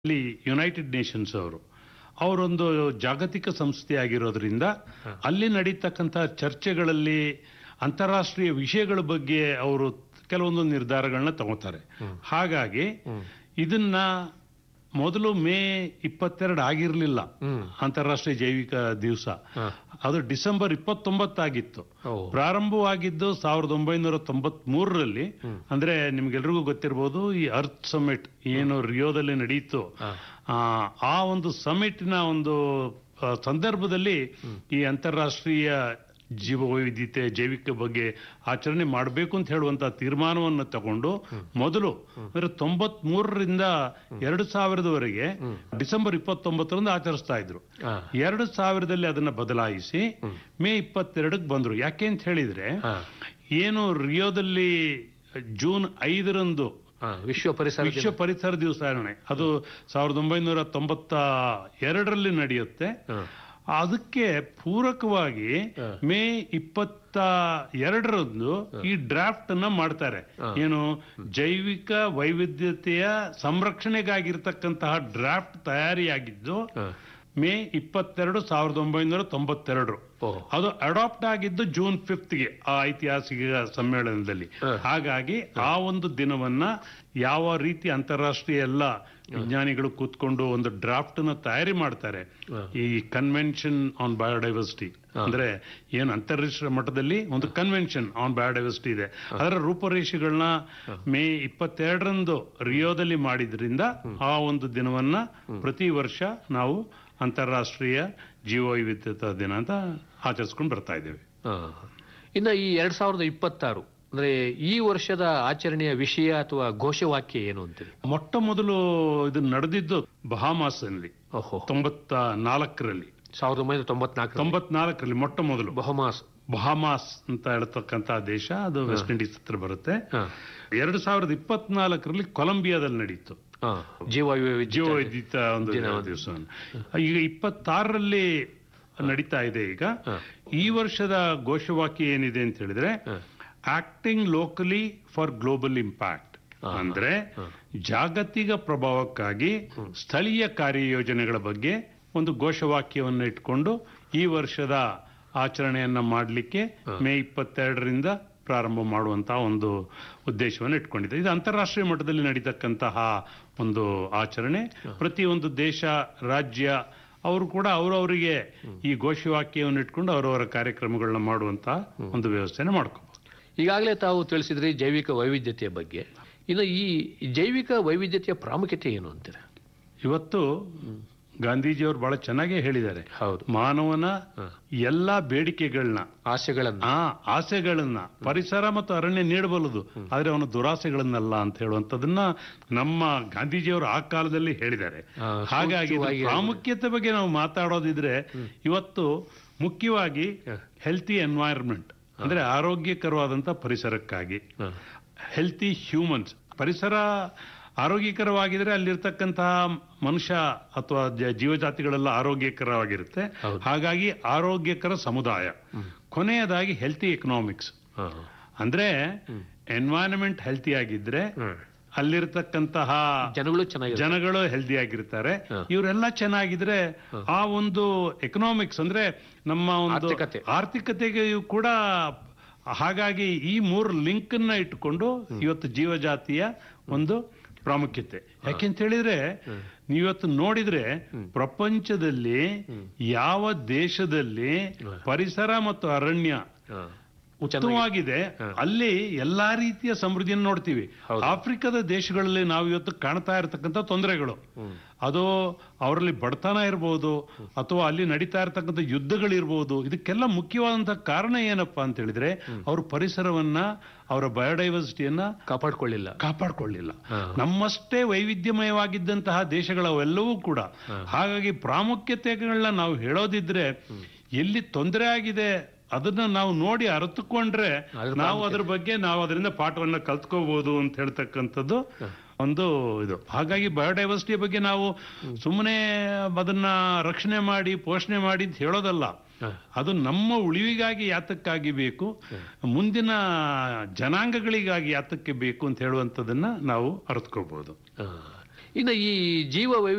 ಇಲ್ಲಿ United Nations ಅವರು ಅವರೊಂದು ಜಾಗತಿಕ ಸಂಸ್ಥೆ ಆಗಿರೋದ್ರಿಂದ ಅಲ್ಲಿ ನಡೀತಕ್ಕಂಥ ಚರ್ಚೆಗಳಲ್ಲಿ ಅಂತಾರಾಷ್ಟ್ರೀಯ ವಿಷಯಗಳ ಬಗ್ಗೆ ಅವರು ಕೆಲವೊಂದು ನಿರ್ಧಾರಗಳನ್ನ ತಗೋತಾರೆ ಹಾಗಾಗಿ ಇದನ್ನ ಮೊದಲು ಮೇ ಇಪ್ಪತ್ತೆರಡು ಆಗಿರಲಿಲ್ಲ ಅಂತಾರಾಷ್ಟ್ರೀಯ ಜೈವಿಕ ದಿವಸ ಅದು ಡಿಸೆಂಬರ್ ಇಪ್ಪತ್ತೊಂಬತ್ತಾಗಿತ್ತು ಓ. ಪ್ರಾರಂಭವಾಗಿದ್ದು ಸಾವಿರದ ಒಂಬೈನೂರ ತೊಂಬತ್ ಮೂರರಲ್ಲಿ ಅಂದ್ರೆ ನಿಮ್ಗೆಲ್ರಿಗೂ ಗೊತ್ತಿರಬಹುದು ಈ ಅರ್ತ್ ಸಮಿಟ್ ಏನು ರಿಯೋದಲ್ಲಿ ನಡೆಯಿತು ಆ, ಆ ಒಂದು ಸಮಿಟ್ನ ಒಂದು ಆ, ಸಂದರ್ಭದಲ್ಲಿ ಈ ಅಂತಾರಾಷ್ಟ್ರೀಯ ಜೀವ ವೈವಿಧ್ಯತೆ ಜೈವಿಕ ಬಗ್ಗೆ ಆಚರಣೆ ಮಾಡಬೇಕು ಅಂತ ಹೇಳುವಂತ ತೀರ್ಮಾನವನ್ನು ತಗೊಂಡು ಮೊದಲು ಅಂದ್ರೆ ತೊಂಬತ್ ಮೂರರಿಂದ ಎರಡು ಸಾವಿರದವರೆಗೆ ಡಿಸೆಂಬರ್ ಇಪ್ಪತ್ತೊಂಬತ್ತರಂದು ಆಚರಿಸ್ತಾ ಇದ್ರು ಹಾ. ಎರಡು ಸಾವಿರದಲ್ಲಿ ಅದನ್ನ ಬದಲಾಯಿಸಿ ಮೇ ಇಪ್ಪತ್ತೆರಡಕ್ಕೆ ಬಂದ್ರು ಯಾಕೆ ಅಂತ ಹೇಳಿದ್ರೆ ಹಾ. ಏನು ರಿಯೋದಲ್ಲಿ ಜೂನ್ ಐದರಂದು ಹಾ, ವಿಶ್ವ ಪರಿಸರ ದಿನ. ವಿಶ್ವ ಪರಿಸರ ದಿವಸಾಚರಣೆ ಅದು ಸಾವಿರದ ಒಂಬೈನೂರ ತೊಂಬತ್ತ ಎರಡರಲ್ಲಿ ನಡೆಯುತ್ತೆ ಹಾ. ಅದಕ್ಕೆ ಪೂರಕವಾಗಿ ಹಾ. ಮೇ ಇಪ್ಪತ್ತ ಎರಡರಂದು ಈ ಡ್ರಾಫ್ಟ್ ಅನ್ನ ಮಾಡ್ತಾರೆ ಏನು ಜೈವಿಕ ವೈವಿಧ್ಯತೆಯ ಸಂರಕ್ಷಣೆಗಾಗಿರ್ತಕ್ಕಂತಹ ಡ್ರಾಫ್ಟ್ ತಯಾರಿಯಾಗಿದ್ದು ಹಾ. ಮೇ ಇಪ್ಪತ್ತೆರಡು ಸಾವಿರದ ಒಂಬೈನೂರ ತೊಂಬತ್ತೆರಡು ಓ. ಅದು ಅಡಾಪ್ಟ್ ಆಗಿದ್ದು ಜೂನ್ ಫಿಫ್ತ್ಗೆ ಆ ಐತಿಹಾಸಿಕ ಸಮ್ಮೇಳನದಲ್ಲಿ ಹ. ಹಾಗಾಗಿ ಆ ಒಂದು ದಿನವನ್ನ ಯಾವ ರೀತಿ ಅಂತಾರಾಷ್ಟ್ರೀಯ ಎಲ್ಲ ವಿಜ್ಞಾನಿಗಳು ಕೂತ್ಕೊಂಡು ಒಂದು ಡ್ರಾಫ್ಟ್ ನ ತಯಾರಿ ಮಾಡ್ತಾರೆ ಹ. ಈ ಕನ್ವೆನ್ಷನ್ ಆನ್ ಬಯೋಡೈವರ್ಸಿಟಿ ಅಂದ್ರೆ ಏನು ಅಂತಾರಾಷ್ಟ್ರೀಯ ಮಟ್ಟದಲ್ಲಿ ಒಂದು ಕನ್ವೆನ್ಷನ್ ಆನ್ ಬಯೋಡೈವರ್ಸಿಟಿ ಇದೆ ಅದರ ರೂಪರೇಷೆಗಳನ್ನ ಮೇ ಇಪ್ಪತ್ತೆರಡರಂದು ರಿಯೋದಲ್ಲಿ ಮಾಡಿದ್ರಿಂದ ಆ ಒಂದು ದಿನವನ್ನ ಪ್ರತಿ ವರ್ಷ ನಾವು ಅಂತಾರಾಷ್ಟ್ರೀಯ ಜೀವವೈವಿಧ್ಯತಾ ದಿನ ಅಂತ ಆಚರಿಸ್ಕೊಂಡು ಬರ್ತಾ ಇದ್ದೇವೆ ಹಾ. ಇನ್ನ ಈ ಎರಡ್ ಸಾವಿರದ ಇಪ್ಪತ್ತಾರು ಅಂದ್ರೆ ಈ ವರ್ಷದ ಆಚರಣೆಯ ವಿಷಯ ಅಥವಾ ಘೋಷವಾಕ್ಯ ಏನು ಅಂತೀರಿ ಮೊಟ್ಟ ಮೊದಲು ಇದು ನಡೆದಿದ್ದು ಬಹಾಮಾಸ್ನಲ್ಲಿ ಓಹೋ ತೊಂಬತ್ತ ನಾಲ್ಕರಲ್ಲಿ ಸಾವಿರದ ಒಂಬೈನೂರ ತೊಂಬತ್ನಾಲ್ಕು ತೊಂಬತ್ನಾಲ್ಕರಲ್ಲಿ ಮೊಟ್ಟ ಮೊದಲು ಬಹುಮಾಸ್ ಬಹಾಮಾಸ್ ಅಂತ ಹೇಳ್ತಕ್ಕಂತ ದೇಶ ಅದು ವೆಸ್ಟ್ ಇಂಡೀಸ್ ಹತ್ರ ಬರುತ್ತೆ ಹಾ. ಎರಡು ಸಾವಿರದ ಇಪ್ಪತ್ನಾಲ್ಕರಲ್ಲಿ ಕೊಲಂಬಿಯಾದಲ್ಲಿ ನಡೀತು ಹಾ. ಜೀವ ವೈವಿಧ್ಯ ಜೀವವೈದ್ಯತ ಒಂದು ದಿನ ಒಂದು. ದಿವಸ ಈಗ ಇಪ್ಪತ್ತಾರರಲ್ಲಿ ನಡೀತಾ ಇದೆ ಈಗ ಹ. ಈ ವರ್ಷದ ಘೋಷವಾಕ್ಯ ಏನಿದೆ ಅಂತ ಹೇಳಿದ್ರೆ ಹ. Acting locally for global impact ಹ. ಅಂದ್ರೆ ಜಾಗತಿಕ ಪ್ರಭಾವಕ್ಕಾಗಿ ಸ್ಥಳೀಯ ಕಾರ್ಯಯೋಜನೆಗಳ ಬಗ್ಗೆ ಒಂದು ಘೋಷವಾಕ್ಯವನ್ನು ಇಟ್ಕೊಂಡು ಈ ವರ್ಷದ ಆಚರಣೆಯನ್ನ ಮಾಡಲಿಕ್ಕೆ ಮೇ ಇಪ್ಪತ್ತೆರಡರಿಂದ ಪ್ರಾರಂಭ ಮಾಡುವಂತಹ ಒಂದು ಉದ್ದೇಶವನ್ನು ಇಟ್ಕೊಂಡಿದೆ ಇದು ಅಂತಾರಾಷ್ಟ್ರೀಯ ಮಟ್ಟದಲ್ಲಿ ನಡೀತಕ್ಕಂತಹ ಒಂದು ಆಚರಣೆ ಪ್ರತಿಯೊಂದು ದೇಶ ರಾಜ್ಯ ಅವರು ಕೂಡ ಅವರವರಿಗೆ ಈ ಘೋಷವಾಕ್ಯವನ್ನು ಇಟ್ಕೊಂಡು ಅವರವರ ಕಾರ್ಯಕ್ರಮಗಳನ್ನ ಮಾಡುವಂತಹ ಒಂದು ವ್ಯವಸ್ಥೆನ ಮಾಡ್ಕೋಬಹುದು ಈಗಾಗಲೇ ತಾವು ತಿಳಿಸಿದ್ರಿ ಜೈವಿಕ ವೈವಿಧ್ಯತೆಯ ಬಗ್ಗೆ ಇನ್ನು ಈ ಜೈವಿಕ ವೈವಿಧ್ಯತೆಯ ಪ್ರಾಮುಖ್ಯತೆ ಏನು ಅಂತೀರ ಇವತ್ತು ಗಾಂಧೀಜಿಯವರು ಬಹಳ ಚೆನ್ನಾಗೇ ಹೇಳಿದ್ದಾರೆ ಹೌದು ಮಾನವನ ಹ. ಎಲ್ಲಾ ಬೇಡಿಕೆಗಳನ್ನ ಆಸೆಗಳನ್ನ ಆ ಆಸೆಗಳನ್ನ ಪರಿಸರ ಮತ್ತು ಅರಣ್ಯ ನೀಡಬಲ್ಲದು ಆದ್ರೆ ಅವನ ದುರಾಸೆಗಳನ್ನಲ್ಲ ಅಂತ ಹೇಳುವಂತದನ್ನ ನಮ್ಮ ಗಾಂಧೀಜಿಯವರು ಆ ಕಾಲದಲ್ಲಿ ಹೇಳಿದ್ದಾರೆ ಆ, ಹಾಗಾಗಿ ಇದ್ರ ಸೂಕ್ಷ್ಮವಾಗಿ ಪ್ರಾಮುಖ್ಯತೆ ಬಗ್ಗೆ ನಾವು ಮಾತಾಡೋದಿದ್ರೆ ಇವತ್ತು ಮುಖ್ಯವಾಗಿ ಹ. ಹೆಲ್ತಿ ಎನ್ವೈರನ್ಮೆಂಟ್ ಅಂದ್ರೆ ಆರೋಗ್ಯಕರವಾದಂತ ಪರಿಸರಕ್ಕಾಗಿ ಹ. ಹೆಲ್ತಿ ಹ್ಯೂಮನ್ಸ್ ಪರಿಸರ ಆರೋಗ್ಯಕರವಾಗಿದ್ರೆ ಅಲ್ಲಿರ್ತಕ್ಕಂತಹ ಮನುಷ್ಯ ಅಥವಾ ಜ- ಜೀವಜಾತಿಗಳೆಲ್ಲ ಆರೋಗ್ಯಕರವಾಗಿರುತ್ತೆ ಹೌದು. ಹಾಗಾಗಿ ಆರೋಗ್ಯಕರ ಸಮುದಾಯ ಕೊನೆಯದಾಗಿ ಹೆಲ್ತಿ ಎಕನಾಮಿಕ್ಸ್ ಹ. ಅಂದ್ರೆ ಎನ್ವೈರನ್ಮೆಂಟ್ ಹೆಲ್ತಿ ಆಗಿದ್ರೆ ಹ್ಮ್. ಅಲ್ಲಿರ್ತಕ್ಕಂತಹ ಜನಗಳು ಚೆನ್ನಾಗಿ ಜನಗಳು ಹೆಲ್ದಿ ಆಗಿರ್ತಾರೆ ಹ. ಇವರೆಲ್ಲ ಚೆನ್ನಾಗಿದ್ರೆ ಆ ಒಂದು ಎಕನಾಮಿಕ್ಸ್ ಅಂದ್ರೆ ನಮ್ಮ ಒಂದು ಆರ್ಥಿಕತೆ. ಆರ್ಥಿಕತೆಗೆಯೂ ಕೂಡ ಹಾಗಾಗಿ ಈ ಮೂರು ಲಿಂಕ್ ಅನ್ನ ಇಟ್ಟುಕೊಂಡು ಇವತ್ತು ಜೀವಜಾತಿಯ ಒಂದು ಪ್ರಾಮುಖ್ಯತೆ ಯಾಕೆಂತ ಹೇಳಿದ್ರೆ ನೀವತ್ತು ನೋಡಿದ್ರೆ ಪ್ರಪಂಚದಲ್ಲಿ ಯಾವ ದೇಶದಲ್ಲಿ ಪರಿಸರ ಮತ್ತು ಅರಣ್ಯ ಹ. ಉತ್ತಮವಾಗಿದೆ ಅಲ್ಲಿ ಎಲ್ಲಾ ರೀತಿಯ ಸಮೃದ್ಧಿಯನ್ನು ನೋಡ್ತೀವಿ ಹೌದು. ಆಫ್ರಿಕಾದ ದೇಶಗಳಲ್ಲಿ ನಾವು ಇವತ್ತು ಕಾಣ್ತಾ ಇರತಕ್ಕಂಥ ತೊಂದರೆಗಳು ಅದು ಅವರಲ್ಲಿ ಬಡತನ ಇರ್ಬೋದು ಅಥವಾ ಅಲ್ಲಿ ನಡೀತಾ ಇರತಕ್ಕಂಥ ಯುದ್ಧಗಳಿರ್ಬೋದು ಇದಕ್ಕೆಲ್ಲ ಮುಖ್ಯವಾದಂತಹ ಕಾರಣ ಏನಪ್ಪಾ ಅಂತ ಹೇಳಿದ್ರೆ ಅವರು ಪರಿಸರವನ್ನ ಅವರ ಬಯೋಡೈವರ್ಸಿಟಿಯನ್ನ ಕಾಪಾಡ್ಕೊಳ್ಳಿಲ್ಲ ಕಾಪಾಡ್ಕೊಳ್ಳಿಲ್ಲ ಹಾ. ನಮ್ಮಷ್ಟೇ ವೈವಿಧ್ಯಮಯವಾಗಿದ್ದಂತಹ ದೇಶಗಳವೆಲ್ಲವೂ ಕೂಡ ಹಾಗಾಗಿ ಪ್ರಾಮುಖ್ಯತೆಗಳನ್ನ ನಾವು ಹೇಳೋದಿದ್ರೆ ಎಲ್ಲಿ ತೊಂದರೆ ಆಗಿದೆ ಅದನ್ನ ನಾವು ನೋಡಿ ಅರಿತುಕೊಂಡ್ರೆ ಅದ್ರ ನಾವು ಅದ್ರ ಬಗ್ಗೆ ನಾವು ಅದರಿಂದ ಪಾಠವನ್ನ ಕಲ್ತ್ಕೋಬಹುದು ಅಂತ ಹೇಳ್ತಕ್ಕಂಥದ್ದು ಒಂದು ಇದು ಹಾಗಾಗಿ ಬಯೋಡೈವರ್ಸಿಟಿ ಬಗ್ಗೆ ನಾವು ಸುಮ್ಮನೆ ಅದನ್ನ ರಕ್ಷಣೆ ಮಾಡಿ ಪೋಷಣೆ ಮಾಡಿ ಅಂತ ಹೇಳೋದಲ್ಲ ಹ. ಅದು ನಮ್ಮ ಉಳಿವಿಗಾಗಿ ಯಾತಕ್ಕಾಗಿ ಬೇಕು ಮುಂದಿನ ಜನಾಂಗಗಳಿಗಾಗಿ ಯಾತಕ್ಕೆ ಬೇಕು ಅಂತ ಹೇಳುವಂಥದ್ದನ್ನ ನಾವು ಅರ್ಥಕೋಬಹುದು ಹ. ಇನ್ನು ಈ ಜೀವ ವೈವಿಧ್ಯ